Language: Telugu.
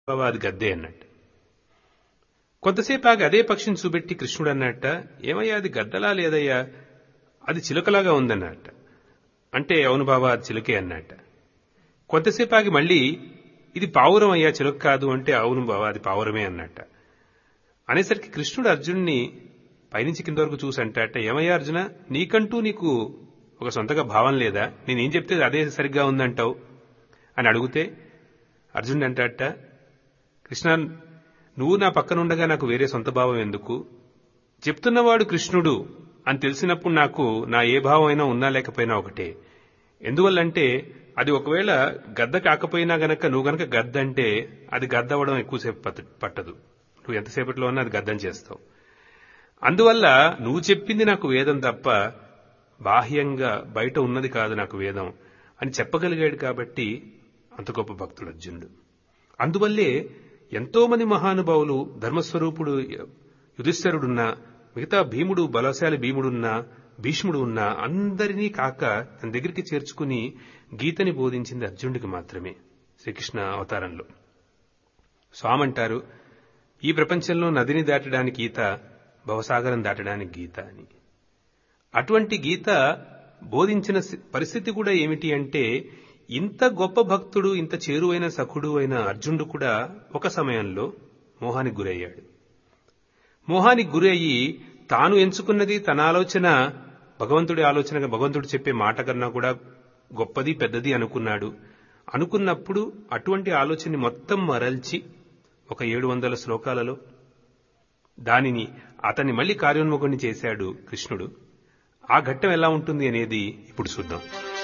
బాబా అది గద్దే అన్నట్టు కొంతసేపు ఆగి అదే పక్షిని చూపెట్టి కృష్ణుడు అన్నట్ట ఏమయ్యా అది గద్దలా లేదయ్యా అది చిలుకలాగా ఉందన్నట్ట అంటే అవును బాబా అది చిలుకే అన్నట్ట కొంతసేపు ఆగి మళ్ళీ ఇది పావురం అయ్యా చిలుక కాదు అంటే అవును బాబా అది పావురమే అన్నట్ట అనేసరికి కృష్ణుడు అర్జున్ని పైనుంచి కింద వరకు చూసి అంటాట ఏమయ్యా అర్జున నీకంటూ నీకు ఒక సొంతగా భావం లేదా నేనేం చెప్తే అదే సరిగ్గా ఉందంటావు అని అడిగితే అర్జునుడు అంటాట కృష్ణ నువ్వు నా పక్కన ఉండగా నాకు వేరే సొంత భావం ఎందుకు చెప్తున్నవాడు కృష్ణుడు అని తెలిసినప్పుడు నాకు నా ఏ భావం అయినా ఉన్నా లేకపోయినా ఒకటే ఎందువల్లంటే అది ఒకవేళ గద్ద కాకపోయినా గనక నువ్వు గనక గద్ద అంటే అది గద్ద అవ్వడం ఎక్కువసేపు పట్ట- పట్టదు నువ్వు ఎంతసేపట్లో ఉన్నా అది గద్దం చేస్తావు అందువల్ల నువ్వు చెప్పింది నాకు వేదం తప్ప బాహ్యంగా బయట ఉన్నది కాదు నాకు వేదం అని చెప్పగలిగాడు కాబట్టి అంత గొప్ప భక్తుడు అర్జునుడు అందువల్లే ఎంతో మంది మహానుభావులు ధర్మస్వరూపుడు యుధిష్ఠరుడున్నా మిగతా భీముడు బలశాలి భీముడున్నా భీష్ముడు ఉన్నా అందరినీ కాక తన దగ్గరికి చేర్చుకుని గీతని బోధించింది అర్జునుడికి మాత్రమే శ్రీకృష్ణ అవతారంలో స్వామి అంటారు ఈ ప్రపంచంలో నదిని దాటడానికి ఈత భవసాగరం దాటడానికి గీత అని అటువంటి గీత బోధించిన సి- పరిస్థితి కూడా ఏమిటి అంటే ఇంత గొప్ప భక్తుడు ఇంత చేరువైన సఖుడు అయిన అర్జునుడు కూడా ఒక సమయంలో మోహానికి గురయ్యాడు మోహానికి గురి అయ్యి తాను ఎంచుకున్నది తన ఆలోచన భగవంతుడి ఆలోచనగా భగవంతుడు చెప్పే మాట కన్నా కూడా గొప్పది పెద్దది అనుకున్నాడు అనుకున్నప్పుడు అటువంటి ఆలోచనని మొత్తం మరల్చి ఒక ఏడు వందల శ్లోకాలలో దానిని అతన్ని మళ్ళీ కార్యోన్ముఖుని చేశాడు కృష్ణుడు ఆ ఘట్టం ఎలా ఉంటుంది అనేది ఇప్పుడు చూద్దాం